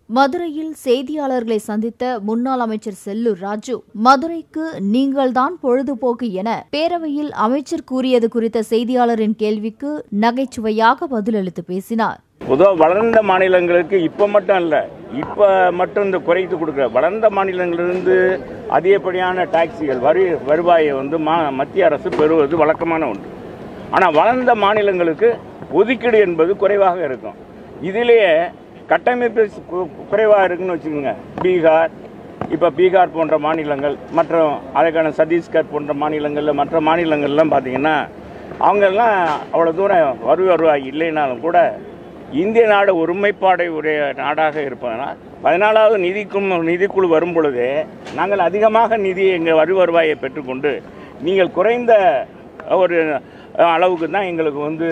மதுரையில் செய்தியாளர்களை சந்தித்த முன்னாள் அமைச்சர் செல்லூர் ராஜு மதுரைக்கு நீங்கள்தான் பொழுதுபோக்கு என பேரவையில் அமைச்சர் கூறியது குறித்த செய்தியாளரின் கேள்விக்கு நகைச்சுவையாக பதிலளித்து பேசினார் பொதுவாக வளர்ந்த மாநிலங்களுக்கு இப்போ மட்டும் இல்லை இப்போ மட்டும் இந்த குறைத்து கொடுக்குற வளர்ந்த மாநிலங்களிலிருந்து அதிகப்படியான டாக்ஸிகள் வரி வருவாயை வந்து மா மத்திய அரசு பெறுவது வழக்கமான ஒன்று ஆனால் வளர்ந்த மாநிலங்களுக்கு ஒதுக்கீடு என்பது குறைவாக இருக்கும் இதிலேயே கட்டமைப்பு கு- குறைவாக இருக்குன்னு வச்சுக்கோங்க பீகார் இப்போ பீகார் போன்ற மாநிலங்கள் மற்றும் அதற்கான சத்தீஸ்கர் போன்ற மாநிலங்களில் மற்ற மாநிலங்கள்லாம் பார்த்தீங்கன்னா அவங்கெல்லாம் அவ்வளோ தூரம் வரு வருவாய் இல்லைனாலும் கூட இந்திய நாடு ஒருமைப்பாடை உடைய நாடாக இருப்பதனால் பதினாலாவது நிதிக்குழு நிதிக்குழு வரும் பொழுதே நாங்கள் அதிகமாக நிதி எங்கள் வரி வருவாயை பெற்றுக்கொண்டு நீங்கள் குறைந்த ஒரு அளவுக்கு தான் எங்களுக்கு வந்து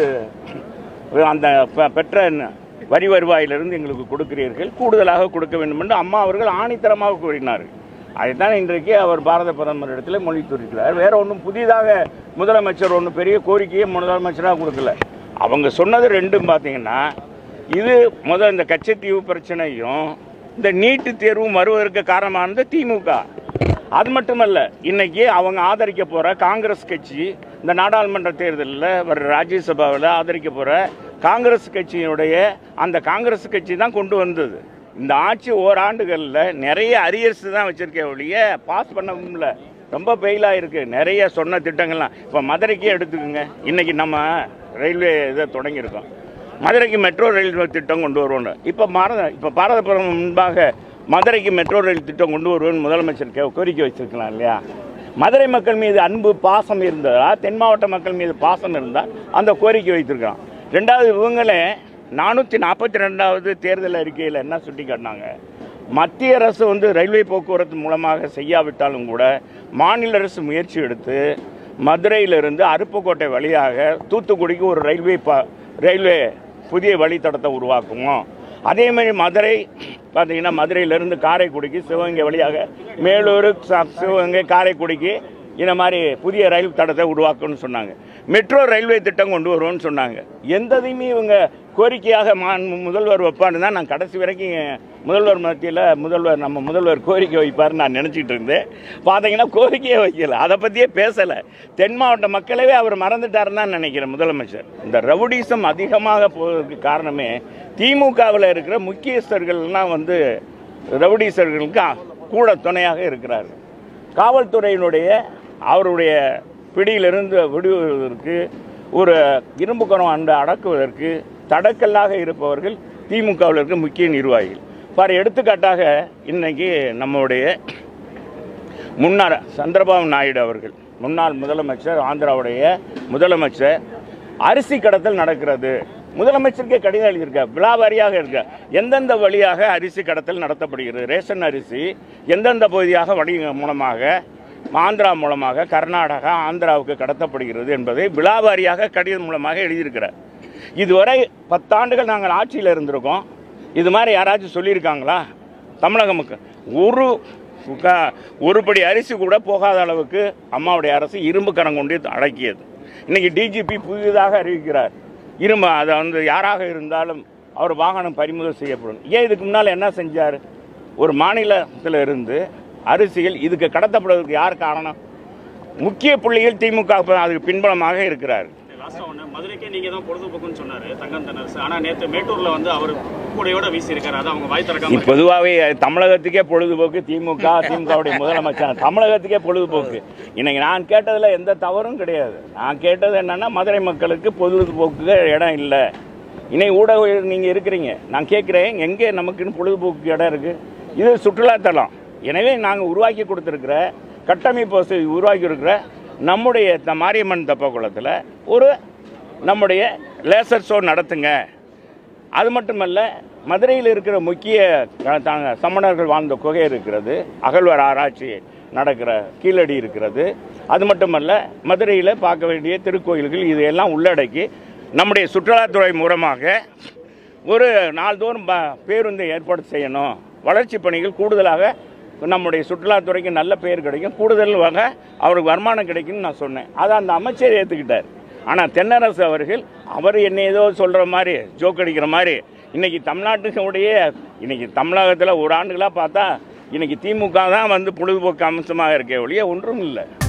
அந்த பெ- பெற்ற வரி வருவாயிலிருந்து எங்களுக்கு கொடுக்கிறீர்கள் கூடுதலாக கொடுக்க வேண்டும் என்று அம்மா அவர்கள் ஆணித்தரமாக கூறினார்கள் அதைத்தான் இன்றைக்கு அவர் பாரத பிரதமர் இடத்துல மொழித்துரைக்கிறார் வேற ஒன்றும் புதிதாக முதலமைச்சர் ஒன்றும் பெரிய கோரிக்கையை முதலமைச்சராக கொடுக்கல அவங்க சொன்னது ரெண்டும் பார்த்தீங்கன்னா இது முதல் இந்த கச்சத்தீவு பிரச்சனையும் இந்த நீட்டு தேர்வும் வருவதற்கு காரணமானது திமுக அது மட்டுமல்ல இன்னைக்கு அவங்க ஆதரிக்க போற காங்கிரஸ் கட்சி இந்த நாடாளுமன்ற தேர்தலில் வர ராஜ்யசபாவில் ஆதரிக்க போற காங்கிரஸ் கட்சியினுடைய அந்த காங்கிரஸ் கட்சி தான் கொண்டு வந்தது இந்த ஆட்சி ஓராண்டுகளில் நிறைய அரியர்ஸ் தான் வச்சிருக்கே ஒழிய பாஸ் பண்ண முடியல ரொம்ப ஃபெயிலாக இருக்கு நிறைய சொன்ன திட்டங்கள்லாம் இப்போ மதுரைக்கே எடுத்துக்கோங்க இன்னைக்கு நம்ம ரயில்வே இதை தொடங்கியிருக்கோம் மதுரைக்கு மெட்ரோ ரயில் திட்டம் கொண்டு வருவோம் இப்போ பாரத இப்போ பாரத பிரதமர் முன்பாக மதுரைக்கு மெட்ரோ ரயில் திட்டம் கொண்டு வருவோம்னு முதலமைச்சர் கே- கோரிக்கை வச்சிருக்கலாம் இல்லையா மதுரை மக்கள் மீது அன்பு பாசம் இருந்ததா தென் மாவட்ட மக்கள் மீது பாசம் இருந்தால் அந்த கோரிக்கை வைத்திருக்கான் ரெண்டாவது இவங்களே நானூற்றி நாற்பத்தி ரெண்டாவது தேர்தல் அறிக்கையில் என்ன சுட்டி காட்டினாங்க மத்திய அரசு வந்து ரயில்வே போக்குவரத்து மூலமாக செய்யாவிட்டாலும் கூட மாநில அரசு முயற்சி எடுத்து மதுரையிலிருந்து அருப்புக்கோட்டை வழியாக தூத்துக்குடிக்கு ஒரு ரயில்வே ப ரயில்வே புதிய வழித்தடத்தை உருவாக்குமோ அதே மாதிரி மதுரை பார்த்தீங்கன்னா மதுரையிலிருந்து காரைக்குடிக்கு சிவகங்கை வழியாக மேலூர் ச- சிவகங்கை காரைக்குடிக்கு இந்த மாதிரி புதிய ரயில் தடத்தை உருவாக்கும்னு சொன்னாங்க மெட்ரோ ரயில்வே திட்டம் கொண்டு வருவோம்னு சொன்னாங்க எந்ததையுமே இவங்க கோரிக்கையாக மா- முதல்வர் வைப்பான்னு தான் நான் கடைசி வரைக்கும் முதல்வர் மத்தியில் முதல்வர் நம்ம முதல்வர் கோரிக்கை வைப்பார்னு நான் நினச்சிட்டு இருந்தேன் பார்த்தீங்கன்னா கோரிக்கையே வைக்கல அதை பற்றியே பேசலை தென் மாவட்ட மக்களவே அவர் மறந்துட்டாருன்னு தான் நினைக்கிறேன் முதலமைச்சர் இந்த ரவுடிசம் அதிகமாக போவதற்கு காரணமே திமுகவில் இருக்கிற முக்கியஸ்தர்கள்லாம் வந்து ரவுடிசர்களுக்கு கூட துணையாக இருக்கிறார்கள் காவல்துறையினுடைய அவருடைய பிடியிலிருந்து விடுவதற்கு ஒரு இரும்பு குரம் அண்டு அடக்குவதற்கு தடக்கல்லாக இருப்பவர்கள் திமுகவில் இருக்க முக்கிய நிர்வாகிகள் பார் எடுத்துக்காட்டாக இன்னைக்கு நம்முடைய முன்னாள் சந்திரபாபு நாயுடு அவர்கள் முன்னாள் முதலமைச்சர் ஆந்திராவுடைய முதலமைச்சர் அரிசி கடத்தல் நடக்கிறது முதலமைச்சருக்கே கடிதம் எழுதியிருக்க விழாவாரியாக இருக்க எந்தெந்த வழியாக அரிசி கடத்தல் நடத்தப்படுகிறது ரேஷன் அரிசி எந்தெந்த பகுதியாக வழி மூலமாக ஆந்திரா மூலமாக கர்நாடகா ஆந்திராவுக்கு கடத்தப்படுகிறது என்பதை விழாவாரியாக கடிதம் மூலமாக எழுதியிருக்கிறார் இதுவரை பத்தாண்டுகள் நாங்கள் ஆட்சியில் இருந்திருக்கோம் இது மாதிரி யாராச்சும் சொல்லியிருக்காங்களா தமிழக மக்கள் ஒரு க- ஒரு படி அரிசி கூட போகாத அளவுக்கு அம்மாவுடைய அரசு இரும்பு கரம் கொண்டு அடக்கியது இன்னைக்கு டிஜிபி புதிதாக அறிவிக்கிறார் இரும்பு அதை வந்து யாராக இருந்தாலும் அவர் வாகனம் பறிமுதல் செய்யப்படும் ஏன் இதுக்கு முன்னால் என்ன செஞ்சார் ஒரு மாநிலத்தில் இருந்து அரிசிகள் இதுக்கு கடத்தப்படுவதற்கு யார் காரணம் முக்கிய புள்ளிகள் திமுக அதுக்கு பின்பலமாக இருக்கிறார் லாஸ்டா ஒன்று மதுரைக்கே நீங்க தான் பொழுதுபோக்குன்னு சொன்னாரு தங்கம் தென்னரசு ஆனா நேத்து மேட்டூர்ல வந்து அவர் கூடையோட வீசி இருக்காரு அது அவங்க வாய் திறக்காம பொதுவாகவே தமிழகத்துக்கே பொழுதுபோக்கு திமுக திமுகவுடைய முதலமைச்சர் தமிழகத்துக்கே பொழுதுபோக்கு இன்னைக்கு நான் கேட்டதுல எந்த தவறும் கிடையாது நான் கேட்டது என்னன்னா மதுரை மக்களுக்கு பொழுதுபோக்கு இடம் இல்லை இன்னைக்கு ஊடக நீங்க இருக்கிறீங்க நான் கேட்குறேன் எங்கே நமக்குன்னு பொழுதுபோக்கு இடம் இருக்கு இது சுற்றுலாத்தலம் எனவே நாங்கள் உருவாக்கி கொடுத்துருக்கிற கட்டமைப்பு வசதி உருவாக்கி இருக்கிற நம்முடைய இந்த மாரியம்மன் தப்பக்குளத்தில் ஒரு நம்முடைய லேசர் ஷோ நடத்துங்க அது மட்டுமல்ல மதுரையில் இருக்கிற முக்கிய க- த- சமணர்கள் வாழ்ந்த குகை இருக்கிறது அகழ்வார் ஆராய்ச்சி நடக்கிற கீழடி இருக்கிறது அது மட்டுமல்ல மதுரையில் பார்க்க வேண்டிய திருக்கோயில்கள் இதையெல்லாம் உள்ளடக்கி நம்முடைய சுற்றுலாத்துறை மூலமாக ஒரு நாள்தோறும் ப பேருந்து ஏற்பாடு செய்யணும் வளர்ச்சி பணிகள் கூடுதலாக நம்முடைய சுற்றுலாத்துறைக்கு நல்ல பெயர் கிடைக்கும் கூடுதல் வகை அவருக்கு வருமானம் கிடைக்கும்னு நான் சொன்னேன் அதை அந்த அமைச்சர் ஏற்றுக்கிட்டார் ஆனால் தென்னரசு அவர்கள் அவர் என்ன ஏதோ சொல்கிற மாதிரி ஜோக் அடிக்கிற மாதிரி இன்னைக்கு தமிழ்நாட்டுடைய இன்னைக்கு தமிழகத்தில் ஒரு ஆண்டுகளாக பார்த்தா இன்னைக்கு திமுக தான் வந்து பொழுதுபோக்கு அம்சமாக இருக்கே ஒழிய ஒன்றும் இல்லை